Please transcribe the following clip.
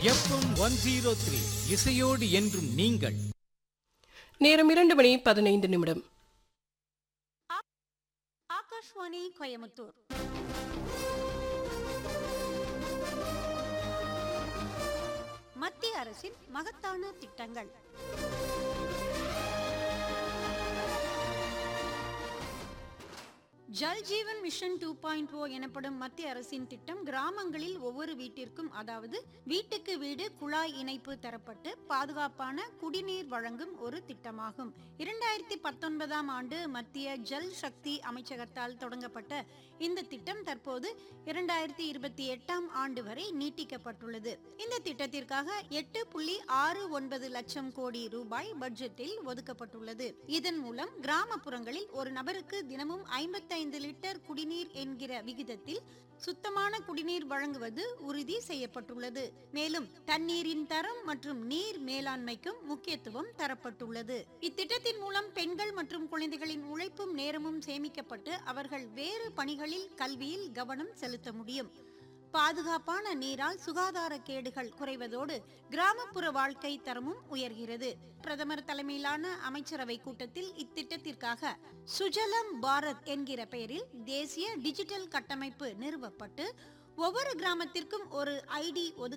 FM one zero three இசையோடு என்றும் நீங்கள் நேரம் இரண்டு மணி பதினைந்து நிமிடம் ஆகாஷ்வாணி கோயமுத்தூர் மத்திய அரசின் மகத்தான திட்டங்கள் Jal Jeevan mission two point O எனப்படும் மத்திய அரசின் திட்டம் கிராமங்களில் ஒவ்வொரு வீட்டிற்கும் அதாவது வீட்டுக்கு வீடு குழாய் இணைப்பு தரப்பட்டு பாதுகாப்பான குடிநீர் வழங்கும் ஒரு திட்டமாகும் இரண்டாயிரத்தி பத்தொன்பதாம் ஆண்டு மத்திய ஜல் சக்தி அமைச்சகத்தால் தொடங்கப்பட்ட இந்த திட்டம் தற்போது இரண்டாயிரத்தி இருபத்தி எட்டாம் ஆண்டு வரை நீட்டிக்கப்பட்டுள்ளது இந்த திட்டத்திற்காக எட்டு புள்ளி ஆறு ஒன்பது லட்சம் கோடி ரூபாய் பட்ஜெட்டில் ஒதுக்கப்பட்டுள்ளது இதன் மூலம் கிராமப்புறங்களில் ஒரு நபருக்கு தினமும் ஐம்பத்தைந்து லிட்டர் குடிநீர் என்கிற விகிதத்தில் சுத்தமான குடிநீர் வழங்குவது உறுதி செய்யப்பட்டுள்ளது மேலும் தண்ணீரின் தரம் மற்றும் நீர் மேலாண்மைக்கும் முக்கியத்துவம் தரப்பட்டுள்ளது இத்திட்டத்தின் மூலம் பெண்கள் மற்றும் குழந்தைகளின் உழைப்பும் நேரமும் சேமிக்கப்பட்டு அவர்கள் வேறு பணிகளில் கல்வியில் கவனம் செலுத்த முடியும் பாதுகாப்பான நீரால் சுகாதார கேடுகள் குறைவதோடு கிராமப்புற வாழ்க்கை தரமும் உயர்கிறது பிரதமர் தலைமையிலான அமைச்சரவை கூட்டத்தில் இத்திட்டத்திற்காக சுஜலம் பாரத் என்கிற பெயரில் தேசிய டிஜிட்டல் கட்டமைப்பு நிறுவப்பட்டு ஒவ்வொரு கிராமத்திற்கும் ஒரு ஐடி ஒதுக்க